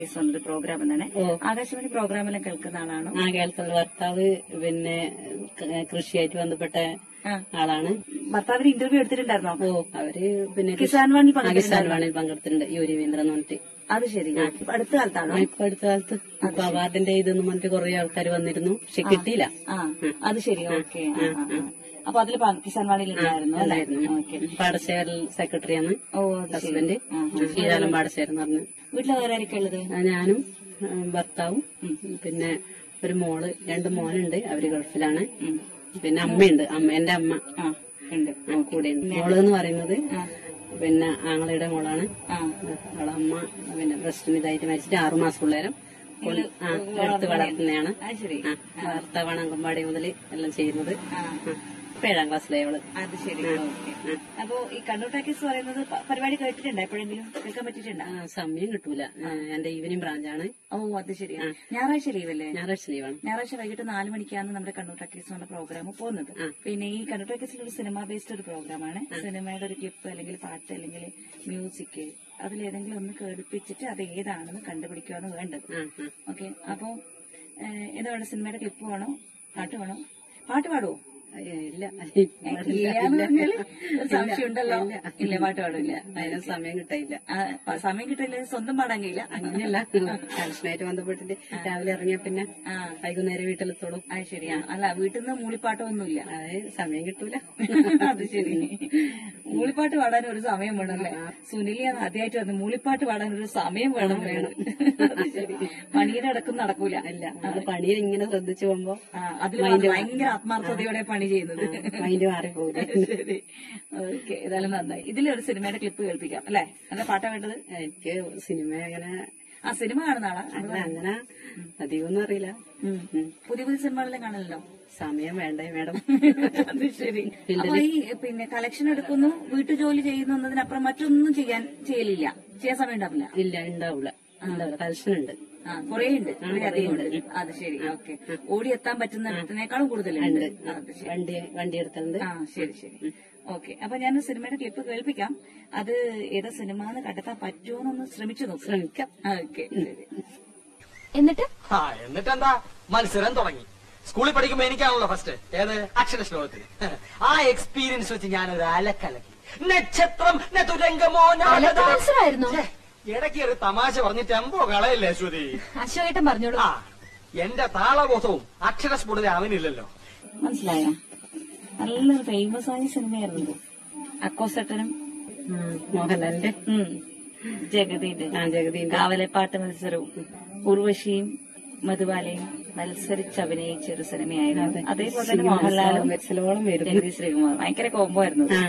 ഒരു പ്രോഗ്രാം എന്നാണ് ഓ. ആകാശവാണി പ്രോഗ്രാമെല്ലാം കേൾക്കുന്ന ആളാണോ ആ കേൾക്കുന്ന ഭർത്താവ് പിന്നെ ക- കൃഷിയായിട്ട് ബന്ധപ്പെട്ട ആ. ആളാണ് ഭർത്താവിന് ഇന്റർവ്യൂ എടുത്തിട്ടുണ്ടായിരുന്നോ ഓ അവര് പിന്നെ കിസാൻ വാണിൽ ആ, കിസാൻ വാണിയിൽ പങ്കെടുത്തിട്ടുണ്ട് ഈ രവീന്ദ്രൻ എന്ന് പറഞ്ഞിട്ട് അത് ശരി ഇപ്പൊ അടുത്ത കാലത്താണോ ആ, ഇപ്പൊ അടുത്ത കാലത്ത് ഇപ്പൊ അവാർഡിന്റെ ഇതെന്ന് പറഞ്ഞിട്ട് കുറെ ആൾക്കാർ വന്നിരുന്നു പക്ഷെ കിട്ടിയില്ല ആ അത് ശരി ഓക്കെ അപ്പൊ അതിൽ കിസാൻ വാണിയിൽ ഉണ്ടായിരുന്നു അല്ലേ ഓക്കെ പാടശേഖരൽ സെക്രട്ടറിയാണ് ഓ അത് ശരി ഹസ്ബൻഡ് ശ്രീകാലം പാടശേഖരൻ എന്ന് പറഞ്ഞു വീട്ടിൽ വേറെ ആരൊക്കെ ഉള്ളത് ആ, ഞാനും ആ, ഭർത്താവും പിന്നെ ഒരു മോള് രണ്ട് മോനുണ്ട് അവര് ഗൾഫിലാണ് പിന്നെ അമ്മയുണ്ട് അമ്മ എന്റെ അമ്മ ആ ഉണ്ട് ആ, കൂടെയുണ്ട് മോള് എന്ന് പറയുന്നത് പിന്നെ ആങ്ങളയുടെ മോളാണ് ആ അവളെ അമ്മ പിന്നെ ബ്രസ്റ്റിന് ഇതായിട്ട് മരിച്ചിട്ട് ആറു മാസം പിള്ളേരം ആ എടുത്ത് വളർത്തുന്നതാണ് അത് ശരി ആ ഭർത്താവാണ് അംഗൻവാടി മുതൽ എല്ലാം ചെയ്യുന്നത് ആ ആ, ഇപ്പൊ ഏഴാം ക്ലാസ്സിലെ അവള് അത് ശരി ഓക്കെ അപ്പൊ ഈ കണ്ണൂർ ടാക്കീസ് പറയുന്നത് പ- പരിപാടി കേട്ടിട്ടുണ്ടോ എപ്പോഴെങ്കിലും കേൾക്കാൻ പറ്റിയിട്ടുണ്ടോ ആ, സമയം കിട്ടൂല ആ, എന്റെ ഈവനിങ് ബ്രാഞ്ചാണ് ഓ അത് ശരി ഞായറാഴ്ച ലീവല്ലേ ഞായറാഴ്ച ലീവാണ് ഞായറാഴ്ച വൈകിട്ട് നാല് മണിക്കാണ് നമ്മുടെ കണ്ണൂർ ടാക്കീസ് എന്ന പ്രോഗ്രാം പോകുന്നത് പിന്നെ ഈ കണ്ണൂർ ടാക്കീസിൽ ഒരു സിനിമ ബേസ്ഡ് ഒരു പ്രോഗ്രാമാണ് സിനിമയുടെ ഒരു ക്ലിപ്പ് അല്ലെങ്കിൽ പാട്ട് അല്ലെങ്കിൽ മ്യൂസിക് അതിലേതെങ്കിലും ഒന്ന് കേൾപ്പിച്ചിട്ട് അത് ഏതാണെന്ന് കണ്ടുപിടിക്കുകയാണ് വേണ്ടത് ആ ആ ഓക്കെ അപ്പൊ ഏഹ്, എന്താ വേണം സിനിമയുടെ ക്ലിപ്പ് വേണോ പാട്ട് വേണോ പാട്ട് പാടുവോ ഏ, ഇല്ല ഇല്ലാന്ന് പറഞ്ഞാല് ഒരു സംശയം ഉണ്ടല്ലോ ഇല്ല പാട്ട് പാടില്ല അതിന് സമയം കിട്ടില്ല ആ, പ- സമയം കിട്ടില്ല സ്വന്തം പാടാൻ കഴിയില്ല അങ്ങനെയല്ല കലക്ഷനായിട്ട് ബന്ധപ്പെട്ടിട്ട് രാവിലെ ഇറങ്ങിയ പിന്നെ ആ വൈകുന്നേരം വീട്ടിലെത്തോളും അത് ശരിയാ അല്ല വീട്ടിൽ നിന്ന് മൂളിപ്പാട്ടമൊന്നുമില്ല അതായത് സമയം കിട്ടൂല അത് ശരി മൂളിപ്പാട്ട് പാടാൻ ഒരു സമയം വേണമല്ലേ സുനിലിയാണ് ആദ്യമായിട്ട് വന്ന് മൂളിപ്പാട്ട് പാടാൻ ഒരു സമയം വേണം വേണം അത് ശരി പണിയുടെ അടക്കം നടക്കൂല അല്ല അത് പണിയിൽ ഇങ്ങനെ ശ്രദ്ധിച്ചു പോകുമ്പോ ആ, അതിൽ ഭയങ്കര ആത്മാർത്ഥതയോടെ പണി ചെയ്യുന്നത് മൈൻഡ് മാറിപ്പോകൂല ശരി ഓക്കെ ഏതായാലും നന്നായി ഇതിലൊരു സിനിമയുടെ ക്ലിപ്പ് കേൾപ്പിക്കാം അല്ലേ എന്താ പാട്ടാ വേണ്ടത് എനിക്ക് സിനിമ അങ്ങനെ ആ സിനിമ കാണുന്ന ആളാ അല്ല അങ്ങനെ അധികമൊന്നും അറിയില്ല ഉം. ഉം. പുതിയ പുതിയ സിനിമകളെല്ലാം കാണലല്ലോ സമയം വേണ്ടേ മേഡം അത് ശരി അപ്പൊ ഈ പിന്നെ കളക്ഷൻ എടുക്കുന്നു വീട്ടു ജോലി ചെയ്യുന്നു എന്നതിനപ്പുറം മറ്റൊന്നും ചെയ്യാൻ ചെയ്യലില്ല ചെയ്യാൻ സമയം ഉണ്ടാവില്ല ഇല്ല ഉണ്ടാവൂല ഉണ്ടാവില്ല കലക്ഷൻ ഉണ്ട് ആ കുറേ ഉണ്ട് കുറേ അധികം ഉണ്ട് അത് ശരി ഓക്കെ ഓടിയെത്താൻ പറ്റുന്നതിനേക്കാളും കൂടുതലുണ്ട് അത് ശരി വണ്ടി വണ്ടി എടുത്തിട്ടുണ്ട് ആ ശരി ശരി ഓക്കെ അപ്പൊ ഞാൻ സിനിമയുടെ ക്ലിപ്പ് കേൾപ്പിക്കാം അത് ഏതാ സിനിമ എന്ന് കണ്ടെത്താൻ പറ്റുമോന്നൊന്ന് ശ്രമിച്ചു നോക്കാം ശ്രമിക്കാം ഓക്കെ ശരി എന്നിട്ട് ആ എന്നിട്ടെന്താ മത്സരം തുടങ്ങി സ്കൂളിൽ പഠിക്കുമ്പോ എനിക്കാണല്ലോ ഫസ്റ്റ് ഏത് അക്ഷര ശ്ലോകത്തിൽ ആ എക്സ്പീരിയൻസ് വെച്ച് ഞാനൊരു അലക്കലക്കി നക്ഷത്രം നതുരംഗമോ അലക്ക് മത്സരമായിരുന്നോ? ഇടയ്ക്ക് ഒരു തമാശ പറഞ്ഞ് ടെമ്പോ കളയല്ലേ അശ്വതി അശോകേട്ടൻ പറഞ്ഞോളൂ ആ എന്റെ താളബോധവും അക്ഷരസ്ഫുടത അവനില്ലല്ലോ മനസ്സിലായോ നല്ലൊരു ഫേമസ് ആയ സിനിമയായിരുന്നു ഇത്. അക്കോസട്ടനും ഉം. മോഹൻലാലിന്റെ ഉം, ജഗതിയുടെ ആ ജഗദീന്റെ കാവലപ്പാട്ട് മത്സരവും ഉർവശിയും മധുബാലയും മത്സരിച്ച് അഭിനയിച്ച ഒരു സിനിമയായിരുന്നു അതേപോലെ തന്നെ മോഹൻലാലും മെച്ചലോളം വരും ജഗതി ശ്രീകുമാർ ഭയങ്കര കോംബോ ആയിരുന്നു ആ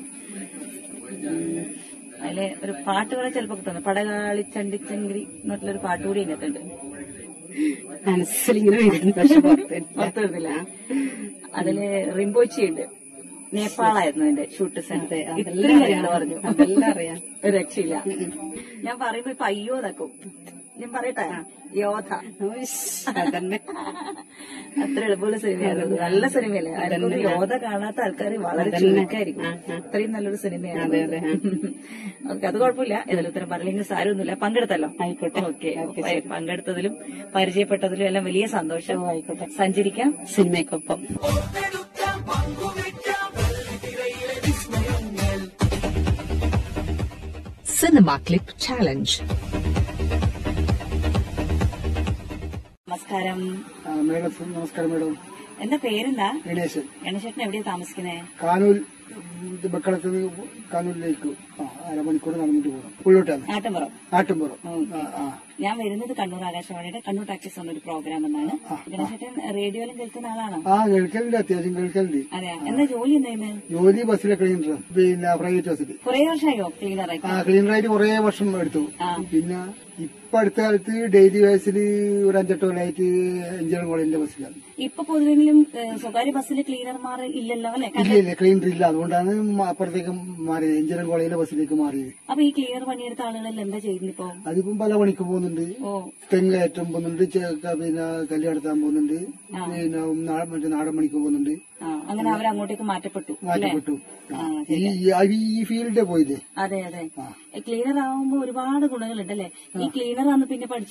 അതിലെ ഒരു പാട്ട് കൂടെ ചിലപ്പോ കിട്ടുന്നു പടകാളി ചണ്ടിച്ചങ്കിരി എന്നിട്ടുള്ളൊരു പാട്ട് കൂടി ഇതിനകത്തുണ്ട് മനസ്സിലിങ്ങനെ വരും പക്ഷെ പുറത്തില്ല. പുറത്തു വരുന്നില്ല അതില് റിംബോച്ചി ഉണ്ട് നേപ്പാളായിരുന്നു അതിന്റെ ഷൂട്ട് സെറ്റ് അതെല്ലാം ഇത്രയും അറിയാം. കാര്യങ്ങൾ പറഞ്ഞു അതെല്ലാം അറിയാം. ഒരു രക്ഷയില്ല ഞാൻ പറയുമ്പോ ഇപ്പൊ അയ്യോ നക്കും ഞാൻ പറയട്ടെ യോധ ഉയ്ശ്, അതന്നെ അത്ര എളുപ്പമുള്ള സിനിമയായിരുന്നു നല്ല സിനിമയല്ലേ ആർക്കും യോധ കാണാത്ത ആൾക്കാർ വളരെ ചുരുക്കമായിരിക്കും അത്രയും നല്ലൊരു സിനിമയാണ് അതെ അതെ ആ. ഓക്കെ അത് കുഴപ്പമില്ല ഏതായാലും ഉത്തരം പറഞ്ഞില്ലെങ്കിൽ സാരമൊന്നുമില്ല പങ്കെടുത്തല്ലോ ആയിക്കോട്ടെ. ഓക്കെ പങ്കെടുത്തതിലും പരിചയപ്പെട്ടതിലും എല്ലാം വലിയ സന്തോഷം ആയിക്കോട്ടെ സഞ്ചരിക്കാം സിനിമയ്ക്കൊപ്പം Cinema Clip Challenge. നമസ്കാരം ആ, മേഡം നമസ്കാരം മേഡം എന്താ പേരെന്താ ഗണേശൻ ഗണേശേട്ടൻ എവിടെയാ താമസിക്കുന്നേ കാനൂൽ ഇത് ബക്കളത്ത് നിന്ന് കാനൂരിലേക്ക് ആ, അരമണിക്കൂർ നടന്നിട്ട് പോകണം ഉള്ളോട്ടാണ് നാട്ടുമ്പുറം ആട്ടുംപുറം ആ, ആ. ഞാൻ വരുന്നത് കണ്ണൂർ ആകാശവാണിയുടെ കണ്ണൂർ ടാക്സിസ് എന്ന ഒരു പ്രോഗ്രാം എന്നാണ് ഗണേശേട്ടൻ റേഡിയോയിലും കേൾക്കുന്ന ആളാണോ ആ കേൾക്കലുണ്ട് അത്യാവശ്യം കേൾക്കലുണ്ട് അതെയാ എന്താ ജോലി എന്തായിരുന്നു ജോലി ബസ്സിലെ ക്ലീനർ പിന്നെ പ്രൈവറ്റ് ബസ്സിൽ കുറെ വർഷമായോ ക്ലീനറായി ആ ക്ലീനറായിട്ട് കുറെ വർഷം എടുത്തു പിന്നെ ഇപ്പൊ അടുത്ത കാലത്ത് ഡെയിലി ബസ്സിൽ ഒരു അഞ്ചെട്ട് കൊല്ലമായിട്ട് എഞ്ചിനീയറിംഗ് കോളേജിന്റെ ബസ്സിലാണ് ഇപ്പൊ പൊതുവെങ്കിലും ഏഹ്, സ്വകാര്യ ബസ്സിൽ ക്ലീനർമാർ ഇല്ലല്ലോ അല്ലെ ഇല്ല ഇല്ല ക്ലീനർ ഇല്ല അതുകൊണ്ടാണ് മ- അപ്പുറത്തേക്ക് മാറി മാറിയത് എഞ്ചിനം കോളേജിലെ ബസ്സിലേക്ക് മാറിയത് അപ്പൊ ഈ ക്ലിയർ പണിയെടുത്ത ആളുകളെല്ലാം എന്താ ചെയ്യുന്നത് ഇപ്പൊ അതിപ്പം പല പണിക്ക് പോകുന്നുണ്ട് ഓ തെങ്ങ് കയറ്റം പോകുന്നുണ്ട് ചെ- ക- പിന്നെ കല്ല് കടത്താൻ പോകുന്നുണ്ട് പിന്നെ നാ- മറ്റേ നാടൻ പണിക്ക് പോകുന്നുണ്ട് ആ അങ്ങനെ അവർ അങ്ങോട്ടേക്ക് മാറ്റപ്പെട്ടു അല്ലേ മാറ്റപ്പെട്ടു ആ, ഈ ഈ- ഈ ഫീൽഡിൽ പോയില്ലേ അതെ അതെ ക്ലീനർ ആവുമ്പോ ഒരുപാട് ഗുണങ്ങളുണ്ട് അല്ലേ ഈ ക്ലീനർ ആന്ന് പിന്നെ പഠിച്ചു